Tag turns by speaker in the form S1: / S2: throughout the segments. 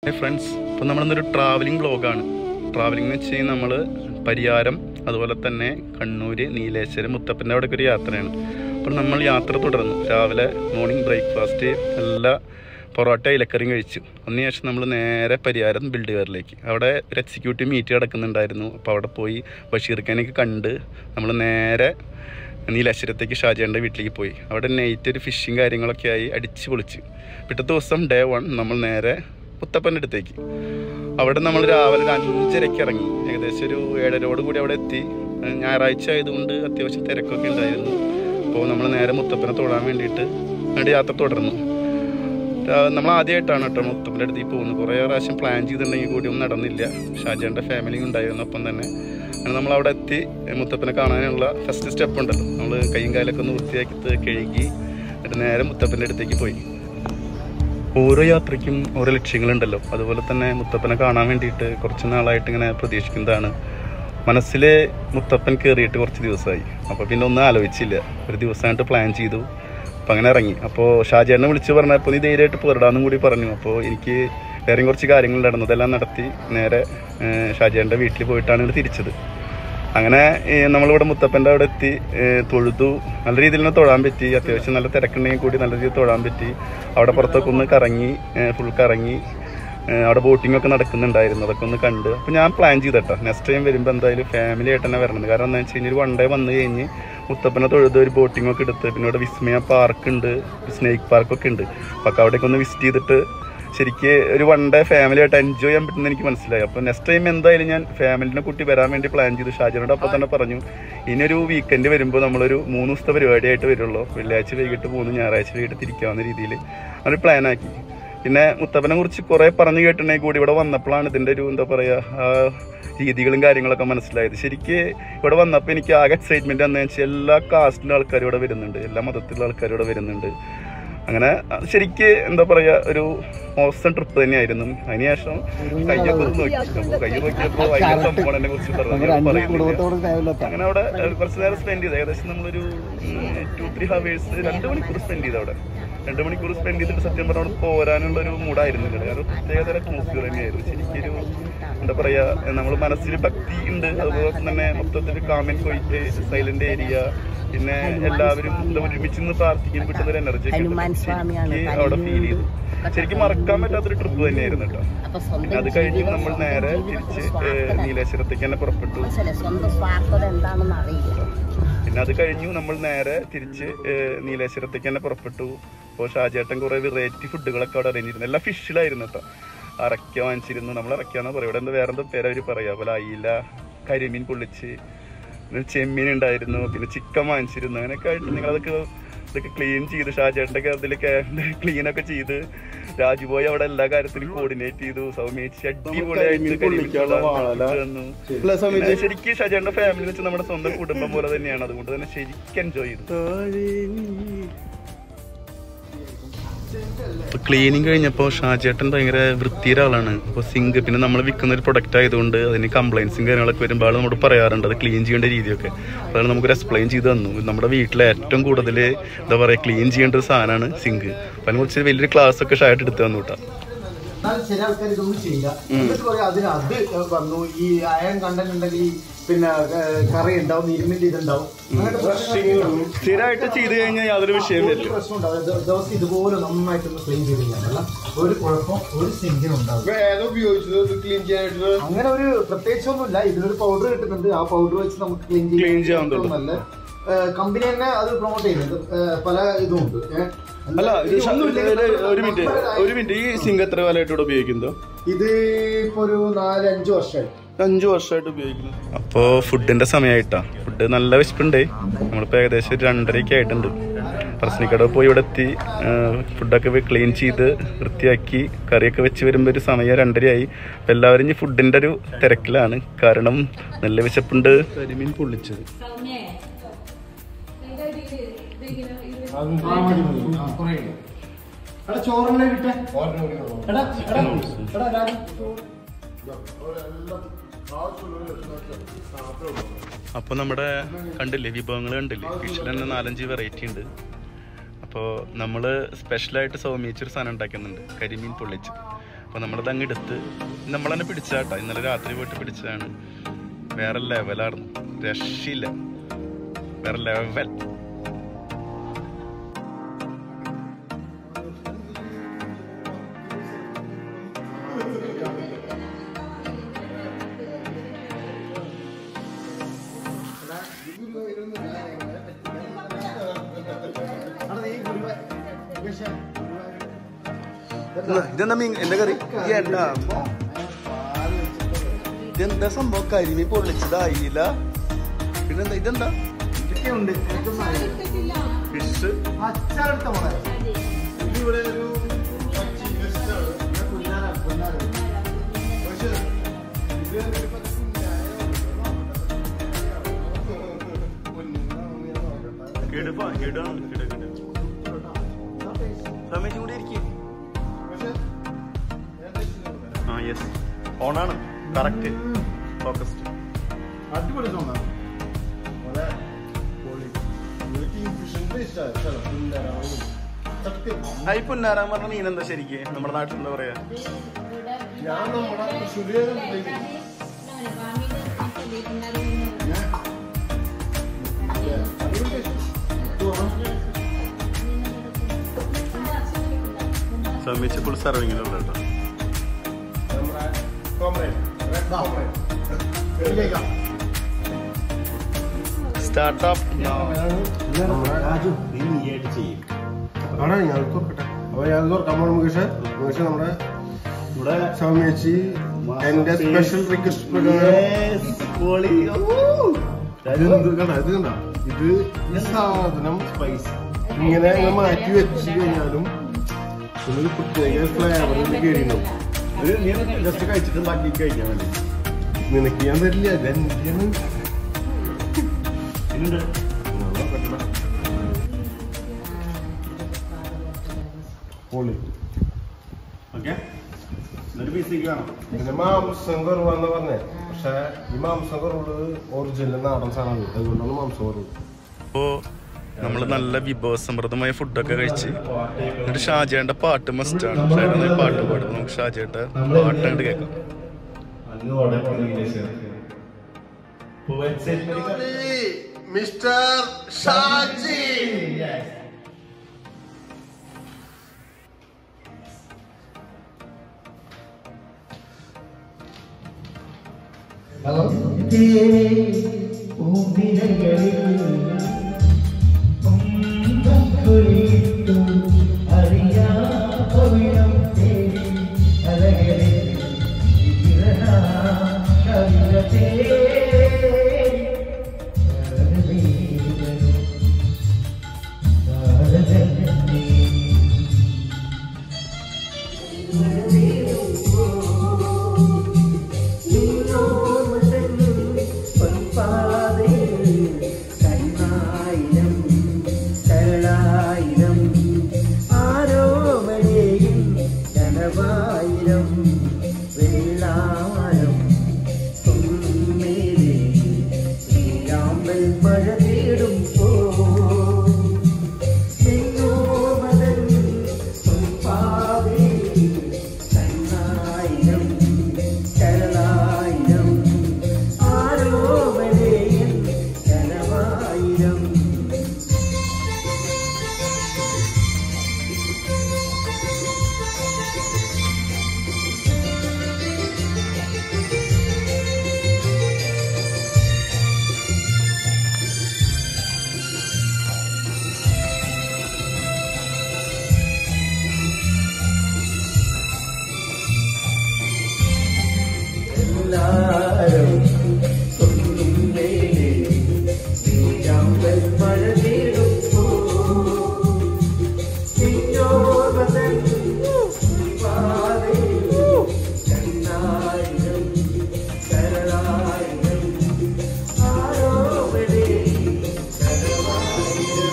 S1: Friends ഇപ്പം നമ്മളിന്നൊരു travelling ബ്ലോഗാണ് travelling എന്ന് വെച്ച് കഴിഞ്ഞാൽ നമ്മൾ പരിയാരം അതുപോലെ തന്നെ കണ്ണൂർ നീലേശ്വരം മുത്തപ്പൻ്റെ അവിടേക്ക് ഒരു യാത്രയാണ് അപ്പോൾ നമ്മൾ യാത്ര തുടർന്നു രാവിലെ മോർണിംഗ് ബ്രേക്ക്ഫാസ്റ്റ് എല്ലാ പൊറോട്ട ഇലക്കറിയും കഴിച്ചു അതിന് ശേഷം നമ്മൾ നേരെ പരിയാരം ബിൽഡ് കയറിലേക്ക് അവിടെ ഒരു എക്സിക്യൂട്ടീവ് മീറ്റ് നടക്കുന്നുണ്ടായിരുന്നു അപ്പോൾ അവിടെ പോയി ബഷീർ ഖാനൊക്കെ കണ്ട് നമ്മൾ നേരെ നീലാശ്വരത്തേക്ക് ഷാജേൻ്റെ വീട്ടിലേക്ക് പോയി അവിടെ നൈറ്റ് ഒരു ഫിഷിങ് കാര്യങ്ങളൊക്കെ ആയി അടിച്ച് പൊളിച്ച് പിറ്റത്തെ ദിവസം ഡേ വൺ നമ്മൾ നേരെ മുത്തപ്പൻ്റെ അടുത്തേക്ക് അവിടെ നമ്മൾ രാവിലെ ഒരു അഞ്ചരയ്ക്ക് ഇറങ്ങി ഏകദേശം ഒരു ഏഴരയോട് കൂടി അവിടെ എത്തി ഏഹ് ഞായറാഴ്ച ആയതുകൊണ്ട് അത്യാവശ്യം തിരക്കൊക്കെ ഉണ്ടായിരുന്നു അപ്പോൾ നമ്മൾ നേരെ മുത്തപ്പനെ തൊഴാൻ വേണ്ടിയിട്ട് അവിടെ യാത്ര തുടർന്നു രാ- നമ്മൾ ആദ്യമായിട്ടാണ് കേട്ടോ മുത്തപ്പൻ്റെ അടുത്തേക്ക് പോകുന്നത് കുറേ പ്രാവശ്യം പ്ലാൻ ചെയ്തിട്ടുണ്ടെങ്കിൽ കൂടി ഒന്നും നടന്നില്ല ഷാജാൻ്റെ ഫാമിലി ഉണ്ടായിരുന്നു ഒപ്പം തന്നെ അങ്ങനെ നമ്മൾ അവിടെ എത്തി മുത്തപ്പനെ കാണാനുള്ള ഫസ്റ്റ് സ്റ്റെപ്പ് ഉണ്ടല്ലോ നമ്മൾ കൈയും കാലൊക്കെ ഒന്ന് വൃത്തിയാക്കി ത- കഴുകി എന്നിട്ട് നേരെ മുത്തപ്പൻ്റെ അടുത്തേക്ക് പോയി ഓരോ യാത്രയ്ക്കും ഓരോ ലക്ഷ്യങ്ങളുണ്ടല്ലോ അതുപോലെ തന്നെ മുത്തപ്പനെ കാണാൻ വേണ്ടിയിട്ട് കുറച്ച് നാളായിട്ട് ഇങ്ങനെ പ്രതീക്ഷിക്കുന്നതാണ് മനസ്സിൽ മുത്തപ്പൻ കയറിയിട്ട് കുറച്ച് ദിവസമായി അപ്പോൾ പിന്നെ ഒന്നും ആലോചിച്ചില്ല ഒരു ദിവസമായിട്ട് പ്ലാൻ ചെയ്തു അപ്പോൾ അങ്ങനെ ഇറങ്ങി അപ്പോൾ ഷാജേട്ടനെ വിളിച്ച് പറഞ്ഞപ്പോൾ നീ ധൈര്യമായിട്ട് പോരടാന്നും കൂടി പറഞ്ഞു അപ്പോൾ എനിക്ക് വേറെയും കുറച്ച് കാര്യങ്ങൾ നടന്നു അതെല്ലാം നടത്തി നേരെ ഏഹ്, ഷാജേട്ടൻ്റെ വീട്ടിൽ പോയിട്ടാണ് ഇവിടെ തിരിച്ചത് അങ്ങനെ ഏഹ്, നമ്മളിവിടെ മുത്തപ്പൻ്റെ അവിടെ എത്തി ഏഹ്, തൊഴുതു നല്ല രീതിയിൽ തന്നെ തൊഴാൻ പറ്റി അത്യാവശ്യം നല്ല തിരക്കുണ്ടെങ്കിൽ കൂടി നല്ല രീതിയിൽ തൊഴാൻ പറ്റി അവിടെ പുറത്തൊക്കെ ഒന്ന് കറങ്ങി ഫുൾ കറങ്ങി ഏഹ്, അവിടെ ബോട്ടിംഗ് ഒക്കെ നടക്കുന്നുണ്ടായിരുന്നു അതൊക്കെ ഒന്ന് കണ്ട് അപ്പോൾ ഞാൻ പ്ലാൻ ചെയ്തട്ടോ നെക്സ്റ്റ് ടൈം വരുമ്പോൾ എന്തായാലും ഫാമിലി ആയിട്ട് തന്നെ വരണം കാരണം എന്താ വെച്ച് കഴിഞ്ഞാൽ ഒരു വൺ ഡേ വന്നു കഴിഞ്ഞ് മുത്തപ്പനെ തൊഴുത് ഒരു ബോട്ടിംഗ് ഒക്കെ എടുത്ത് പിന്നെ ഇവിടെ വിസ്മയ പാർക്ക് ഉണ്ട് സ്നേക്ക് പാർക്കൊക്കെ ഉണ്ട് അപ്പോൾ അവിടേക്ക് ഒന്ന് വിസിറ്റ് ചെയ്തിട്ട് ശരിക്ക് ഒരു വൺ ഡേ ഫാമിലി ആയിട്ട് എൻജോയ് ചെയ്യാൻ പറ്റുന്ന എനിക്ക് മനസ്സിലായി അപ്പോൾ നെക്സ്റ്റ് ടൈം എന്തായാലും ഞാൻ ഫാമിലിനെ കൂട്ടി വരാൻ വേണ്ടി പ്ലാൻ ചെയ്തു ഷാജനോട് അപ്പോൾ തന്നെ പറഞ്ഞു ഇനിയൊരു വീക്കെൻഡ് വരുമ്പോൾ നമ്മളൊരു മൂന്ന് ദിവസത്തെ പരിപാടിയായിട്ട് വരുള്ളൂ വെള്ളിയാഴ്ച വൈകിട്ട് മൂന്ന് ഞായറാഴ്ച വൈകിട്ട് തിരിക്കാവുന്ന രീതിയിൽ ഒരു പ്ലാനാക്കി പിന്നെ മുത്തപ്പനെ കുറിച്ച് കുറേ പറഞ്ഞു കേട്ടിട്ടുണ്ടെങ്കിൽ കൂടി ഇവിടെ വന്നപ്പോഴാണ് ഇതിൻ്റെ ഒരു എന്താ പറയുക രീതികളും കാര്യങ്ങളൊക്കെ മനസ്സിലായത് ശരിക്ക് ഇവിടെ വന്നപ്പോൾ എനിക്ക് ആകെ എക്സൈറ്റ്മെൻറ്റ് എന്ന് വെച്ചാൽ എല്ലാ കാസ്റ്റിൻ്റെ ആൾക്കാരും ഇവിടെ വരുന്നുണ്ട് എല്ലാ മതത്തിലുള്ള ആൾക്കാരും ഇവിടെ വരുന്നുണ്ട് അങ്ങനെ അത് ശരിക്ക് എന്താ പറയാ ഒരു മോശം ട്രിപ്പ് തന്നെയായിരുന്നു അതിനുശേഷം കയ്യൊക്കെ ഒന്ന് നോക്കി അപ്പൊ കയ്യ് നോക്കിയപ്പോൾ ഭയങ്കര സംഭവം കുറിച്ച് പറഞ്ഞു പറയുന്നില്ല അങ്ങനെ അവിടെ ഏഹ്, കുറച്ച് നേരം സ്പെൻഡ് ചെയ്തു ഏകദേശം നമ്മളൊരു ടു ത്രീ ഹവേഴ്സ് രണ്ട് മണിക്കൂർ സ്പെൻഡ് ചെയ്തു അവിടെ രണ്ട് മണിക്കൂർ സ്പെൻഡ് ചെയ്തിട്ട് സത്യം പറഞ്ഞാൽ അവിടെ പോരാനുള്ള ഒരു മൂഡായിരുന്നു ഇവിടെ കാരണം പ്രത്യേകതര അറ്റ്മോസ്ഫിയർ തന്നെയായിരുന്നു ശരിക്കൊരു എന്താ പറയാ നമ്മൾ മനസ്സിൽ ഭക്തി ഉണ്ട് അതുപോലെ തന്നെ മൊത്തത്തിൽ കാമൻ പോയിട്ട് സൈലന്റ് ഏരിയ പിന്നെ എല്ലാവരും എന്താ ഒരുമിച്ച് നിന്ന് പ്രാർത്ഥിക്കാൻ കിട്ടുന്ന ഒരു എനർജി
S2: ഹനുമാൻ സ്വാമിയാണ്
S1: അവിടെ ഫീൽ ചെയ്തു ശരിക്കും മറക്കാൻ പറ്റാത്തൊരു ട്രിപ്പ് തന്നെയായിരുന്നു കേട്ടോ
S2: അപ്പൊ സ്വന്തം
S1: അത് കഴിഞ്ഞ്
S2: ജീവിതം,
S1: നമ്മൾ
S2: സ്വന്തം
S1: നേരെ
S2: ജീവിതം
S1: തിരിച്ച്
S2: ഒരു സ്വാർത്ഥത.
S1: നീലേശ്വരത്തേക്ക് തന്നെ പുറപ്പെട്ടു
S2: മനസ്സിലായി സ്വന്തം സ്വാർത്ഥത എന്താണെന്ന് അറിയില്ല
S1: പിന്നെ അത് കഴിഞ്ഞു നമ്മൾ നേരെ തിരിച്ച് ഏഹ്, നീലേശ്വരത്തേക്ക് തന്നെ പുറപ്പെട്ടു അപ്പോൾ ഷാജേട്ടൻ കുറേ വെറൈറ്റി ഫുഡുകളൊക്കെ അവിടെ അറിഞ്ഞിരുന്നു എല്ലാം ഫിഷിലായിരുന്നു കേട്ടോ അറക്ക വാങ്ങിച്ചിരുന്നു നമ്മൾ അറക്കാന്ന് പറയും ഇവിടെ എന്താ വേറെ എന്തോ പേര് അവർ പറയാ അതുപോലെ അയില കരിമീൻ പൊള്ളിച്ച് പിന്നെ ചെമ്മീൻ ഉണ്ടായിരുന്നു പിന്നെ ചിക്കൻ വാങ്ങിച്ചിരുന്നു അങ്ങനെയൊക്കെ ആയിട്ട് നിങ്ങളതൊക്കെ ഇതൊക്കെ ക്ലീൻ ചെയ്ത് ഷാജേട്ടൻ്റെ അതിലൊക്കെ ക്ലീൻ ഒക്കെ ചെയ്ത് രാജുബോയ് അവിടെ എല്ലാ കാര്യത്തിലും കോർഡിനേറ്റ് ചെയ്തു സൗമ്യേച്ചി അടിപൊളിയായിട്ട് കരിമീൻ തന്നു പിന്നെ ശരിക്കും ഷജാന്റെ ഫാമിലി എന്ന് വെച്ചാൽ നമ്മുടെ സ്വന്തം കുടുംബം പോലെ തന്നെയാണ് അതുകൊണ്ട് തന്നെ ശരിക്കും എൻജോയ് ചെയ്തു ഇപ്പോൾ ക്ലീനിങ് കഴിഞ്ഞപ്പോൾ ഷാജേട്ടൻ ഭയങ്കര വൃത്തിയുടെ ആളാണ് അപ്പോൾ സിങ്ക് പിന്നെ നമ്മൾ വിൽക്കുന്ന ഒരു പ്രൊഡക്റ്റ് ആയതുകൊണ്ട് അതിന് കംപ്ലൈൻസും കാര്യങ്ങളൊക്കെ വരുമ്പോൾ ആൾ നമ്മോട് പറയാറുണ്ട് അത് ക്ലീൻ ചെയ്യേണ്ട രീതിയൊക്കെ അതാണ് നമുക്കൊരു എക്സ്പ്ലെയിൻ ചെയ്ത് തന്നു നമ്മുടെ വീട്ടിലെ ഏറ്റവും കൂടുതൽ എന്താ പറയുക ക്ലീൻ ചെയ്യേണ്ട ഒരു സാധനമാണ് സിങ്ക് അപ്പോൾ അതിനെക്കുറിച്ച് വലിയൊരു ക്ലാസ് ഒക്കെ ഷായിട്ട് എടുത്ത് തന്നു കേട്ടോ
S3: എന്നാൽ ചില ആൾക്കാർ ഇതൊന്നും ചെയ്യില്ല എന്നിട്ട് പറയാം അതിന് അത് വന്നു ഈ അയൺ കണ്ടന്റ് ഉണ്ടെങ്കിൽ ഈ പിന്നെ ഏഹ്, കറി ഉണ്ടാവും ഇരുമ്പിന്റെ ഇതുണ്ടാവും അങ്ങനത്തെ പ്രശ്നങ്ങളൊക്കെ
S1: സ്ഥിരമായിട്ട് ചെയ്ത് കഴിഞ്ഞാൽ യാതൊരു വിഷയം
S3: ഒരു
S1: വരില്ല
S3: പ്രശ്നം ഉണ്ടാവും ദ- ദിവസം ഇതുപോലെ നന്നായിട്ടൊന്ന് ക്ലീൻ ചെയ്ത് കഴിഞ്ഞാൽ ഒരു കുഴപ്പം ഒരു സിങ്കിനും ഉണ്ടാവും
S4: ഏതാ ഉപയോഗിച്ചത് ക്ലീൻ ചെയ്യാനായിട്ട്
S3: അങ്ങനെ ഒരു പ്രത്യേകിച്ചൊന്നുമില്ല ഇതിനൊരു പൗഡർ കിട്ടുന്നുണ്ട് ആ പൗഡർ വെച്ച് നമുക്ക് ക്ലീൻ
S1: Clean ചെയ്യാൻ
S3: ഏറ്റവും
S1: പറ്റും.
S3: നല്ല കമ്പനി തന്നെ അത് പ്രൊമോട്ട് ചെയ്യുന്നുണ്ട് ഏഹ്, പല ഇതും ഉണ്ട് ഏഹ്.
S1: അല്ല ഇത്
S3: ഇനി
S1: ഷ-
S3: ഒന്നുമില്ലെങ്കിൽ
S1: ഇത് ഒരു മിനിറ്റ്
S3: നമ്മുടെ
S1: ഒരു മിനിറ്റ് ഈ സിങ്ക് എത്ര കാലമായിട്ട് ഇവിടെ ഉപയോഗിക്കുന്നതോ
S3: ഇത് ഇപ്പൊ ഒരു നാല് അഞ്ച് വർഷമായി
S1: അഞ്ചു വർഷമായിട്ട് ഉപയോഗിക്കുന്നു അപ്പോൾ ഫുഡിന്റെ സമയമായിട്ടാ ഫുഡ് നല്ല വിശപ്പുണ്ടേ നമ്മളിപ്പോൾ ഏകദേശം ഒരു രണ്ടരയ്ക്ക് ആയിട്ടുണ്ട് പ്രശ്നിക്കട പോയി ഇവിടെ എത്തി ഫുഡൊക്കെ ക്ലീൻ ചെയ്ത് വൃത്തിയാക്കി കറിയൊക്കെ വെച്ച് വരുമ്പോൾ ഒരു സമയം രണ്ടരയായി അപ്പോൾ എല്ലാവരും ഇനി ഫുഡിന്റെ ഒരു തിരക്കിലാണ് കാരണം നല്ല വിശപ്പുണ്ട് കരിമീൻ പൊള്ളിച്ചത്
S3: എടാ ചോറിനെ വിട്ടെ എടാ എടാ എടാ രാജു
S1: അപ്പോൾ നമ്മുടെ കണ്ടില്ലേ വിഭവങ്ങൾ കണ്ടില്ലേ ഫിഷിൽ തന്നെ നാലഞ്ച് വെറൈറ്റി ഉണ്ട് അപ്പോൾ നമ്മൾ സ്പെഷ്യലായിട്ട് സൗമ്യച്ചൊരു സാധനം ഉണ്ടാക്കുന്നുണ്ട് കരിമീൻ പൊള്ളിച്ചത് അപ്പോൾ നമ്മളത് അങ്ങ് എടുത്ത് നമ്മൾ തന്നെ പിടിച്ചാട്ടോ ഇന്നലെ രാത്രി പോയിട്ട് പിടിച്ചതാണ് വേറെ ലെവലായിരുന്നു രക്ഷയില്ല വേറെ ലെവൽ
S3: അവിടെ ഈ ഗുരുവാ പക്ഷേ
S1: ഇതെന്താ മീൻ എന്താ കറി എന്താ ഇതെന്താ സംഭവം കരിമീൻ പൊള്ളിച്ചതായില്ല പിന്നെന്താ ഇതെന്താ
S3: ഇതൊക്കെയുണ്ട് എനിക്കൊന്നും അറിയില്ല
S1: ഫിഷ്
S3: അച്ചാറെടുത്ത മോളെ
S4: ഇതിവിടെ ഒരു പച്ചി വെസ്റ്റാണ്
S3: പുന്നാര പുന്നാര
S4: പക്ഷേ ഇത് ഒരു പത്ത്
S1: കേടുപ്പാ കേടാണ് കേട് കേട് സമയത്തും കൂടി ഇരിക്കും
S4: പക്ഷേ ഞാൻ കഴിച്ചിട്ടുണ്ട്.
S1: ആ യെസ് ഓണാണ് കറക്റ്റ് ഫോക്കസ്ഡ്
S3: അടിപൊളി തോന്നാണ്
S4: വളരെ പൊളി. എനിക്ക് ഈ ഫിഷിന്റെ ഇഷ്ടമാണ് സ്ഥലം. പുന്നരാവണം. സത്യം.
S1: ഹൈ പുന്നാരാൻ പറഞ്ഞ മീൻ എന്താ ശരിക്ക് നമ്മുടെ നാട്ടിൽ എന്താ പറയാ
S4: ഞാൻ നമ്മുടെ തൃശ്ശൂരുകാരൻ ഉണ്ടെങ്കിൽ ഞാൻ അടിപൊളി
S1: സമീച്ച് ഫുൾ സർവിങ്ങിലുള്ള കേട്ടോ
S4: നമ്മുടെ കോമ്രേഡ് റെഡ് കോമ്രേഡ്
S3: ഇതിലേക്കാ.
S1: സ്റ്റാർട്ടപ്പ്
S3: രാജു
S4: ആണോ ഞാൻ തുറക്കട്ടെ അപ്പൊ ഞാൻ തുറക്കാൻ പോണ മുകേഷ് മുകേഷ് നമ്മുടെ ഇവിടെ സൗമ്യച്ചി എന്റെ സ്പെഷ്യൽ റിക്വസ്റ്റ് ഇത് കണ്ട ഇത് കണ്ട ഇത് ഈ സാധനം സ്പൈസ് ഇങ്ങനെ അങ്ങ് മാറ്റി വെച്ച് കഴിഞ്ഞാലും ഒരു പ്രത്യേക ഫ്ലേവർ കയറിയിട്ടുണ്ടാവും
S1: ജസ്റ്റ് കഴിച്ചിട്ട് ബാക്കി കഴിക്കാൻ വേണ്ടി
S4: നിനക്ക് ഞാൻ തരില്ല ഇതെന്തിനാണ്
S1: ഇന്നുണ്ട്
S4: പൊളി
S1: ഓക്കെ എന്നിട്ട് പീസേക്ക് വേണം
S4: ഇതിന് മാംസം കുറവാന്ന് പറഞ്ഞേ പക്ഷെ ഈ മാംസം കുറവുള്ളത് ഒറിജിനൽ നാടൻ സാധനമാണ് അതുകൊണ്ടാണ് മാംസം കുറവ്
S1: അപ്പോ നമ്മൾ നല്ല വിഭവസമൃദ്ധമായ ഫുഡൊക്കെ കഴിച്ച് എന്നിട്ട് ഷാജേന്റെ പാട്ട് മസ്റ്റാണ് ഷാജേന്റെ പാട്ട് പാടും നമുക്ക് ഷാജേന്റെ പാട്ട് അങ്ങോട്ട് കേൾക്കാം
S4: മിസ്റ്റർ ഷാജി
S5: മഴ തേടും പോ കണ്ണായിരം കരളായിരം ആരോമലയൻ കനവായിരം എല്ലാരും സ്വന്തം മേലെ ശ്രീരാമൻ മഴ തേടുമ്പോ സിഞ്ഞോർവതൻ പാതേ കണ്ണായിരം കരളായിരം ആരോപടെ കരവായിരം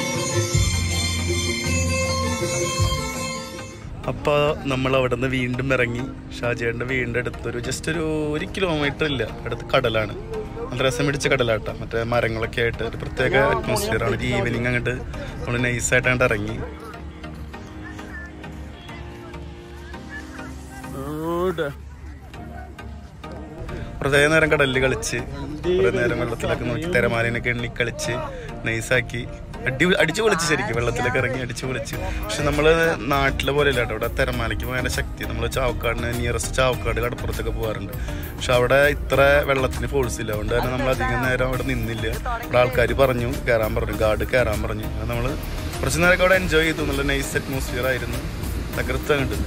S1: അപ്പോൾ നമ്മൾ അവിടെ നിന്ന് വീണ്ടും ഇറങ്ങി ഷാജേൻ്റെ വീടിൻ്റെ അടുത്തൊരു ജസ്റ്റ് ഒരു ഒരു കിലോമീറ്റർ ഇല്ല അടുത്ത് കടലാണ് നല്ല രസം പിടിച്ച കടലാട്ടോ മറ്റേ മരങ്ങളൊക്കെ ആയിട്ട് ഒരു പ്രത്യേക അറ്റ്മോസ്ഫിയറാണ് ഒരു ഈവനിങ് അങ്ങോട്ട് നമ്മൾ നൈസായിട്ട് അങ്ങോട്ട് ഇറങ്ങി കൂട്ടുക കുറേ നേരം കടലിൽ കളിച്ച് കുറേ നേരം വെള്ളത്തിലൊക്കെ നോക്കി തിരമാലിനൊക്കെ എണ്ണി കളിച്ച് നൈസാക്കി അടി അടിച്ചു പൊളിച്ച് ശരിക്കും വെള്ളത്തിലൊക്കെ ഇറങ്ങി അടിച്ചു പൊളിച്ച് പക്ഷെ നമ്മൾ നാട്ടിലെ പോലെ അല്ല കേട്ടോ ഇവിടെ തിരമാലയ്ക്ക് ഭയങ്കര ശക്തി നമ്മൾ ചാവക്കാടിന് നിയറസ്റ്റ് ചാവക്കാട് കടപ്പുറത്തൊക്കെ പോകാറുണ്ട് പക്ഷെ അവിടെ ഇത്ര വെള്ളത്തിന് ഫോഴ്സ് ഇല്ല അതുകൊണ്ട് തന്നെ നമ്മൾ അധികം നേരം അവിടെ നിന്നില്ല ഇവിടെ ആൾക്കാർ പറഞ്ഞു കയറാൻ പറഞ്ഞു ഗാർഡ് കയറാൻ പറഞ്ഞു നമ്മൾ കുറച്ച് നേരമൊക്കെ അവിടെ എൻജോയ് ചെയ്തു നല്ല നൈസ് അറ്റ്മോസ്ഫിയർ ആയിരുന്നു തകർത്തങ്ങോട്ട്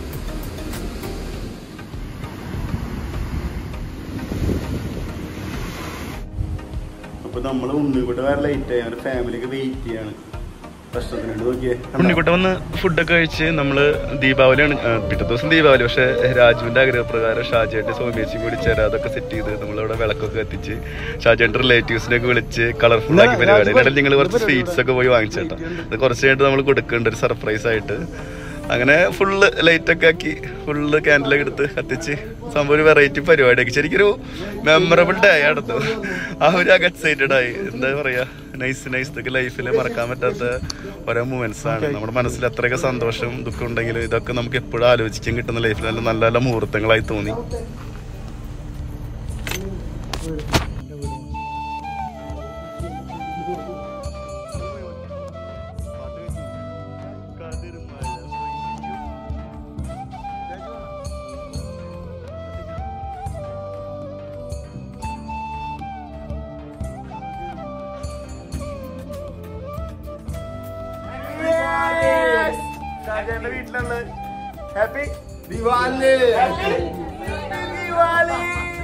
S1: അപ്പൊ നമ്മള് ഉണ്ണിക്കുട്ട വേറെ ലേറ്റ് ആയി അവരുടെ ഫാമിലിക്ക് വെയിറ്റ് ചെയ്യാണ് പ്രശ്നത്തിനുണ്ട് നോക്കിയേ ഉണ്ണിക്കുട്ട വന്ന് ഫുഡൊക്കെ കഴിച്ച് നമ്മള് ദീപാവലിയാണ് ആ, പിറ്റേ ദിവസം ദീപാവലി പക്ഷെ രാജുവിന്റെ ആഗ്രഹപ്രകാരം ഷാജേന്റെ സോമേച്ചിയും കൂടി ചേരാ അതൊക്കെ സെറ്റ് ചെയ്ത് നമ്മളിവിടെ വിളക്കൊക്കെ കത്തിച്ച് ഷാജേന്റെ റിലേറ്റീവ്സിനെ ഒക്കെ വിളിച്ച് കളർഫുൾ ആക്കി പരിപാടി ഇടയിൽ നിങ്ങൾ കുറച്ച് സ്വീറ്റ്സ് ഒക്കെ പോയി വാങ്ങിച്ചേട്ടാ അത് കുറച്ച് കഴിഞ്ഞിട്ട് നമ്മൾ കൊടുക്കുന്നുണ്ട് ഒരു സർപ്രൈസ് ആയിട്ട് അങ്ങനെ ഫുള്ള് ലൈറ്റ് ഒക്കെ ആക്കി ഫുള്ള് ക്യാൻഡിലൊക്കെ എടുത്ത് കത്തിച്ച് സംഭവം ഒരു വെറൈറ്റി പരിപാടിയൊക്കെ ശരിക്കൊരു മെമ്മറബിൾ ഡേ ആയിരുന്നു ആ ഒരു എക്സൈറ്റഡ് ആയി എന്താ പറയാ നൈസ് നൈസ് ഇതൊക്കെ ലൈഫിൽ മറക്കാൻ പറ്റാത്ത ഓരോ മൂമെന്റ്സ് ആണ് നമ്മുടെ മനസ്സിൽ അത്രയൊക്കെ സന്തോഷം ദുഃഖം ഉണ്ടെങ്കിലും ഇതൊക്കെ നമുക്ക് എപ്പോഴും ആലോചിക്കാൻ കിട്ടുന്ന ലൈഫിൽ നല്ല നല്ല നല്ല മുഹൂർത്തങ്ങളായി തോന്നി ഷാജാന്റെ വീട്ടിലാണ് ഹാപ്പി ദിവാലി ദിവാലി